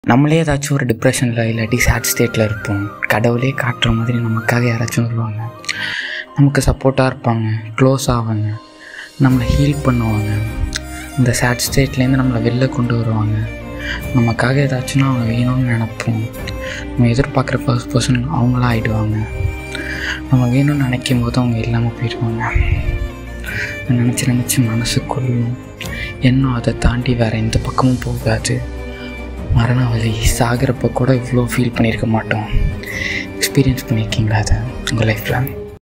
நம்மளே ஏதாச்சும் ஒரு டிப்ரெஷனில் இல்லாட்டி சேட் ஸ்டேட்டில் இருப்போம் கடவுளே காட்டுற மாதிரி நமக்காக யாராச்சும் வருவாங்க நமக்கு சப்போர்ட்டாக இருப்பாங்க க்ளோஸ் ஆவாங்க நம்மளை ஹீல் பண்ணுவாங்க இந்த சேட் ஸ்டேட்லேருந்து நம்மளை வெளில கொண்டு வருவாங்க நமக்காக ஏதாச்சும்னா அவங்க வேணும்னு நினப்போம் நம்ம எதிர்பார்க்குற பர்ஸ் பர்சன் அவங்களா ஆகிடுவாங்க நம்ம வேணும்னு நினைக்கும் போது அவங்க இல்லாமல் போயிடுவாங்க நினச்சி நினச்சி மனசு கொள்ளும் இன்னும் அதை தாண்டி வேறு எந்த பக்கமும் போகாது மரண வலி சாகிறப்ப கூட இவ்வளோ ஃபீல் பண்ணியிருக்க மாட்டோம் எக்ஸ்பீரியன்ஸ் பண்ணியிருக்கீங்களா அதை உங்கள் லைஃப்பில்